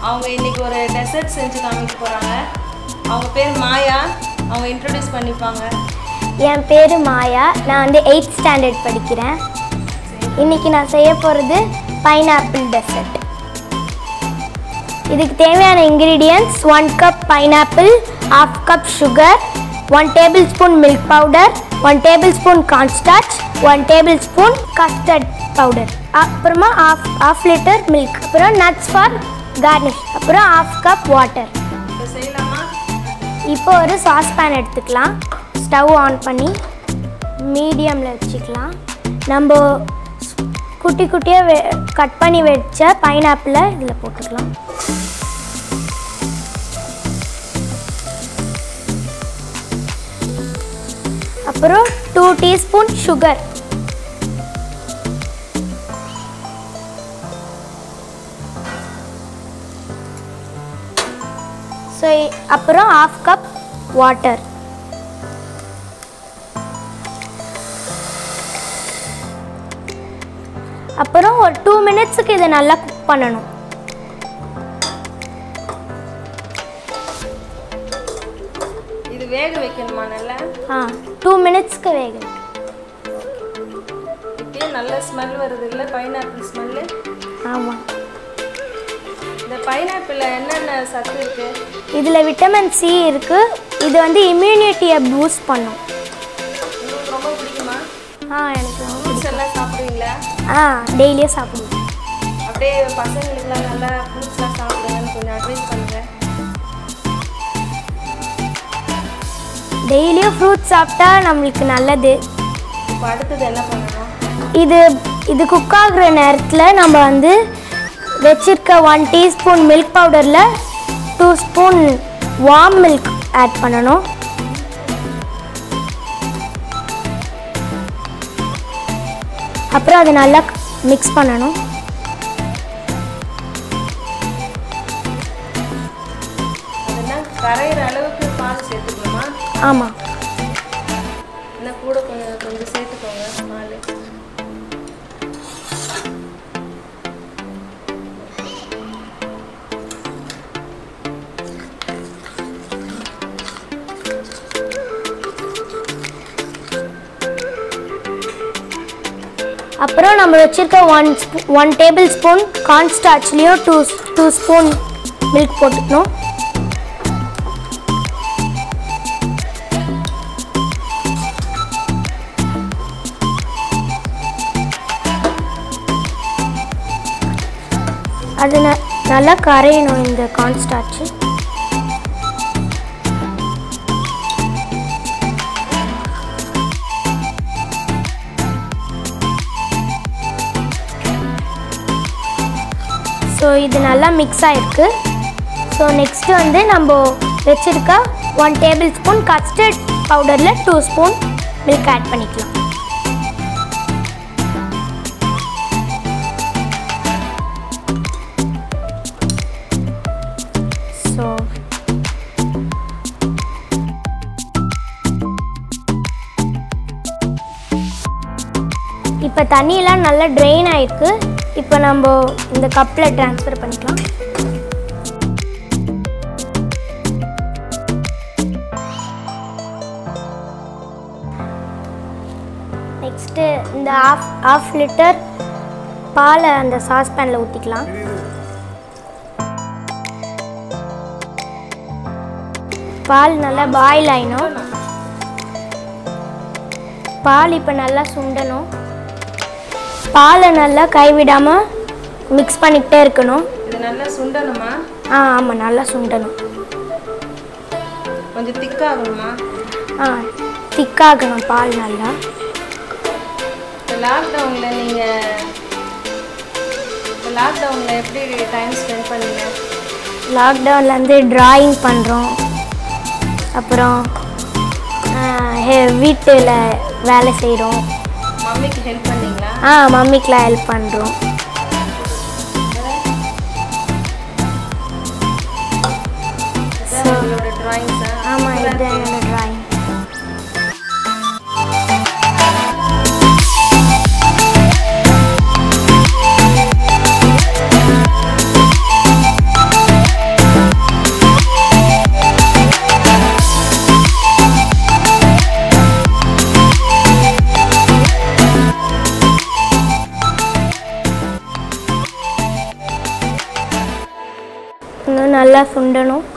அவங்க இன்னைக்கு ஒரு டெசர்ட் செஞ்சு காமிக்க போகிறாங்க அவங்க பேர் மாயா அவங்க இன்ட்ரடியூஸ் பண்ணிப்பாங்க என் பேர் மாயா நான் வந்து எயித் ஸ்டாண்டர்ட் படிக்கிறேன் இன்னைக்கு நான் செய்ய போகிறது பைனாப்பிள் டெசர்ட் இதுக்கு தேவையான ingredients one cup pineapple half cup sugar one tablespoon milk powder one tablespoon cornstarch one tablespoon custard powder அப்புறமா ஆஃப் ஆஃப் லிட்டர் மில்க் அப்புறம் நட்ஸ் ஃபார் கார்னிஷ் அப்புறம் ஹாஃப் கப் வாட்டர் இப்போ செய்யலாமா இப்போ ஒரு saucepan எடுத்துக்கலாம் stove on பண்ணி மீடியமில் வச்சுக்கலாம் நம்ம ஸ்- குட்டி குட்டியாக வெ கட் பண்ணி வச்ச பைனாப்பிளை இதில் போட்டுக்கலாம் அப்புறம் டூ டீஸ்பூன் சுகர் ஸோ அப்புறம் ஹாஃப் கப் வாட்டர் அப்புறம் ஒரு டூ மினிட்ஸுக்கு இதை நல்லா குக் பண்ணணும் இது வேக வைக்கணுமா நல்லா ஆ டூ மினிட்ஸ்க்கு வேகணும் இப்பயே நல்ல ஸ்மெல் வருது இல்லை பைனாப்பிள் ஸ்மெல்லு ஆமாம் இந்த பைனாப்பிளில் என்னென்ன சத்து இருக்கு இதில் விட்டமின் சி இருக்குது இது வந்து இம்யூனிட்டியை பூஸ்ட் பண்ணும் உங்களுக்கு ரொம்ப பிடிக்குமா ஆ எனக்கு ரொம்ப ஃப்ரூட்ஸ் எல்லாம் சாப்பிடுவீங்களா ஆ டெய்லியும் சாப்பிடுவோம் அப்படியே பசங்களுக்குலாம் நல்லா ஃப்ரூட்ஸ்லாம் சாப்பிடுங்கன்னு கொஞ்சம் அட்வைஸ் பண்ணுங்கள் டெய்லியும் ஃப்ரூட்ஸ் சாப்பிட்டா நம்மளுக்கு நல்லது இப்போ அடுத்தது என்ன பண்ணணும் இது இது குக் ஆகுற நேரத்தில் நம்ம வந்து வச்சிருக்க ஒன் டீஸ்பூன் மில்க் பவுடரில் two spoon warm milk add பண்ணணும் அப்புறம் அதை நல்லா மிக்ஸ் பண்ணணும் அதெல்லாம் கரையிற அளவுக்கு பால் சேர்த்துக்கணுமா ஆமாம் இன்னும் கூட கொஞ்சம் கொஞ்சம் சேர்த்துக்கோங்க பால் அப்புறம் நம்ம வச்சிருக்க ஒன் ஒன் டேபிள் ஸ்பூன் கார்ன்ஸ்டார்ச்லேயும் டூ டூ ஸ்பூன் மில்க் போட்டுக்கணும் அது ந- நல்லா கரையணும் இந்த கார்ன்ஸ்டார்ச்சு ஸோ இது நல்லா மிக்ஸ் ஆயிருக்கு ஸோ நெக்ஸ்ட்டு வந்து நம்ம வச்சிருக்க ஒன் டேபிள் ஸ்பூன் கஸ்டர்ட் பவுடரில் டூ ஸ்பூன் மில்க் ஆட் பண்ணிக்கலாம் ஸோ இப்போ தண்ணியெல்லாம் நல்லா ட்ரெயின் ஆயிருக்கு இப்போ நம்ம இந்த கப்பில் ட்ரான்ஸ்ஃபர் பண்ணிக்கலாம் நெக்ஸ்ட்டு இந்த ஆஃப் ஆஃப் லிட்டர் பாலை அந்த சாஸ்பேனில் ஊற்றிக்கலாம் பால் நல்லா பாயில் ஆயிடும் பால் இப்போ நல்லா சுண்டணும் பாலை நல்லா கைவிடாமல் மிக்ஸ் பண்ணிக்கிட்டே இருக்கணும் இது நல்லா சுண்டணுமா ஆ ஆமாம் நல்லா சுண்டணும் கொஞ்சம் திக்காகணுமா ஆ திக்காகணும் பால் நல்லா இப்போ லாக்டவுனில் நீங்கள் இப்போ லாக்டவுனில் எப்படி டைம் ஸ்பெண்ட் பண்ணீங்க லாக்டவுன்லேருந்து ட்ராயிங் பண்ணுறோம் அப்புறம் வீட்டில் வேலை செய்கிறோம் மம்மிக்கு ஹெல்ப் பண்ணீங்களா ஆ மம்மிக்கெலாம் ஹெல்ப் பண்ணுறோம் இதான் உங்களோட ட்ராயிங்ஸா ஆமாம் இது என்னோட ட்ராயிங் இன்னும் நல்லா சுண்டணும்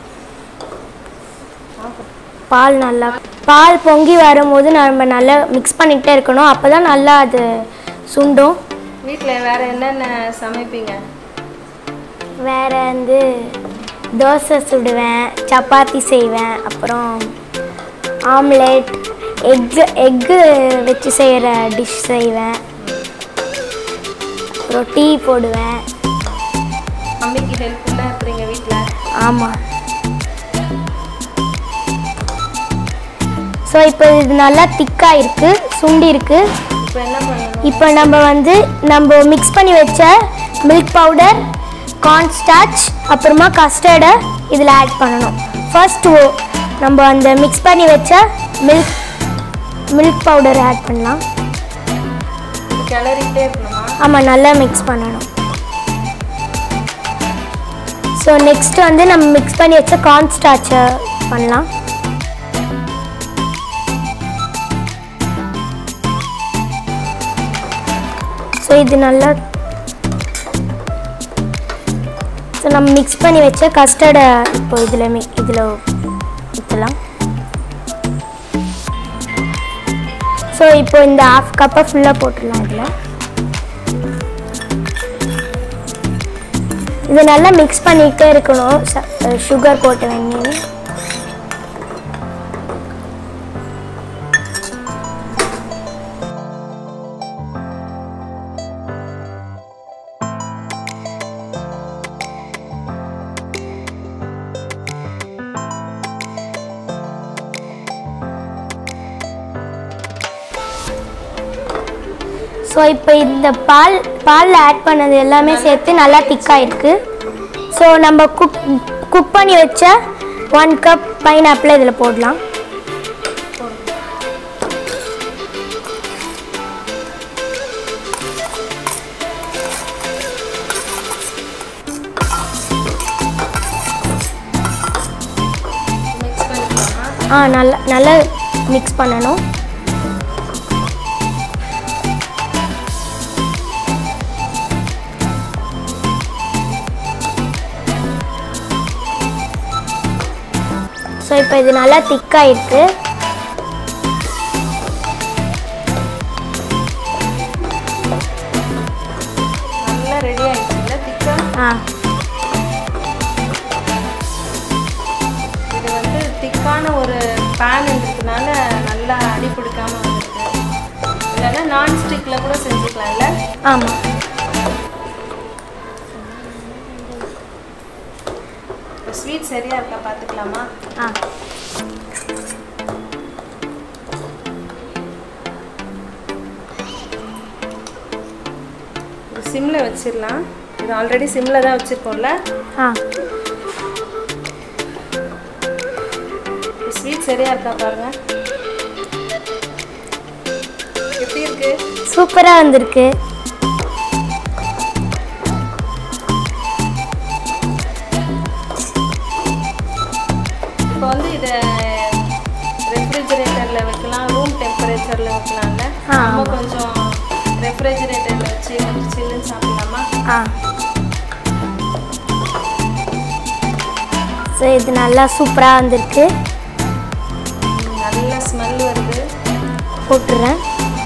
பால் நல்லா பால் பொங்கி வரும்போது நம்ம நல்லா மிக்ஸ் பண்ணிக்கிட்டே இருக்கணும் அப்போ தான் நல்லா அது சுண்டும் வீட்டில் வேற என்னென்ன சமைப்பீங்க வேற வந்து தோசை சுடுவேன் சப்பாத்தி செய்வேன் அப்புறம் ஆம்லெட் எக்கு எக்கு வச்சு செய்கிற டிஷ் செய்வேன் அப்புறம் டீ போடுவேன் மம்மிக்கு ஹெல்ப்ஃபுல்லாக இருக்கிறீங்க வீட்டில் ஆமாம் ஸோ இப்போ இது நல்லா திக்காக இருக்குது சுண்டி இருக்கு இப்போ என்ன பண்ணணும் இப்போ நம்ம வந்து நம்ம மிக்ஸ் பண்ணி வச்ச மில்க் பவுடர் கார்ன்ஸ்டார்ச் அப்புறமா கஸ்டர்டை இதில் ஆட் பண்ணணும் ஃபர்ஸ்ட் நம்ம அந்த மிக்ஸ் பண்ணி வச்ச மில்க் மில்க் பவுடர் ஆட் பண்ணலாம் இது கிளறிட்டே இருக்கணுமா ஆமாம் நல்லா மிக்ஸ் பண்ணணும் ஸோ நெக்ஸ்ட் வந்து நம்ம மிக்ஸ் பண்ணி வச்ச கார்ன்ஸ்டார்ச்சை பண்ணலாம் ஸோ இது நல்லா ஸோ நம்ம மிக்ஸ் பண்ணி வச்ச கஸ்டர்டை இப்போ இதில் மி இதில் ஊற்றலாம் ஸோ இப்போ இந்த ஹாஃப் கப்பை ஃபுல்லாக போட்டுடலாம் இதில் இது நல்லா மிக்ஸ் பண்ணிக்கிட்டே இருக்கணும் சுகர் போட்டு வெந்நீர் ஸோ இப்போ இந்த பால் பாலில் ஆட் பண்ணது எல்லாமே சேர்த்து நல்லா திக்காக இருக்குது ஸோ நம்ம குக் குக் பண்ணி வச்ச ஒன் கப் பைனாப்பிள் இதில் போடலாம் மிக்ஸ் பண்ணிக்கலாமா ஆ நல்லா நல்லா மிக்ஸ் பண்ணணும் ஸோ இப்போ இது நல்லா திக்காக இருக்கு நல்லா ரெடி ஆயிடுச்சுல்ல திக்கா ஆ இது வந்து திக்கான ஒரு பேன்ன்றதுனால நல்லா அடி பிடிக்காம வந்துருக்கு இல்லைன்னா நான்ஸ்டிக்கில் கூட செஞ்சுக்கலாம்ல ஆமாம் ஸ்வீட் சரியா இருக்கா பார்த்துக்கலாமா ஆ இது சிம்மில் வச்சிடலாம் இது ஆல்ரெடி சிம்மில் தான் வச்சுருக்கோம்ல ஆ ஸ்வீட் சரியா இருக்கா பாருங்க எப்படி இருக்கு சூப்பராக வந்திருக்கு இப்போ வந்து இதை ரெஃப்ரிஜரேட்டரில் வைக்கலாம் ரூம் டெம்பரேச்சரில் வைக்கலாம்ல ஆ, நம்ம ஆமா. கொஞ்சம் ரெஃப்ரிஜரேட்டரில் வச்சு கொஞ்சம் சில்லுன்னு சாப்பிடலாமா ஆ ஸோ இது நல்லா சூப்பராக வந்திருக்கு நல்ல ஸ்மெல் வருது போட்டுறேன்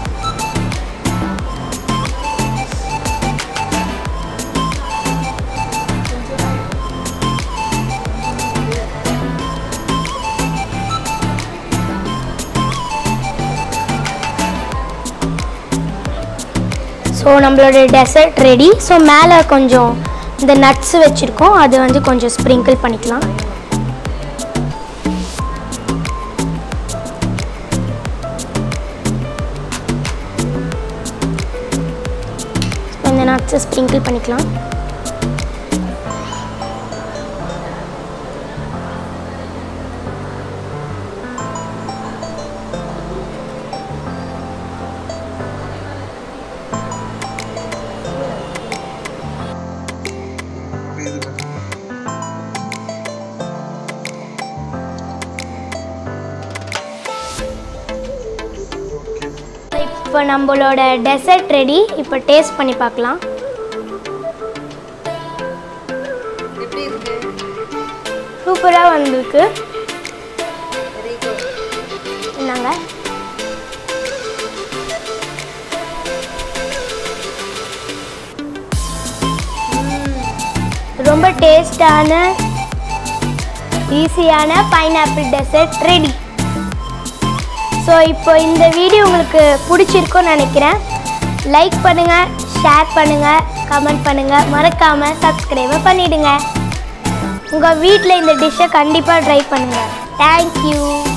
ஸோ நம்மளோட டெசர்ட் ரெடி ஸோ மேலே கொஞ்சம் இந்த நட்ஸ் வச்சுருக்கோம் அது வந்து கொஞ்சம் ஸ்ப்ரிங்கிள் பண்ணிக்கலாம் இந்த நட்ஸை ஸ்ப்ரிங்கிள் பண்ணிக்கலாம் இப்போ நம்மளோட டெசர்ட் ரெடி இப்போ டேஸ்ட் பண்ணி பார்க்கலாம் எப்படி இருக்கு சூப்பராக வந்திருக்கு வெரி குட் என்னங்க ரொம்ப டேஸ்டான ஈஸியான பைனாப்பிள் டெசர்ட் ரெடி ஸோ இப்போ இந்த வீடியோ உங்களுக்கு பிடிச்சிருக்கும்னு நினைக்கிறேன் லைக் பண்ணுங்கள் ஷேர் பண்ணுங்கள் கமெண்ட் பண்ணுங்கள் மறக்காமல் சப்ஸ்கிரைபர் பண்ணிவிடுங்க உங்கள் வீட்டில் இந்த டிஷ்ஷை கண்டிப்பாக ட்ரை பண்ணுங்கள் தேங்க்யூ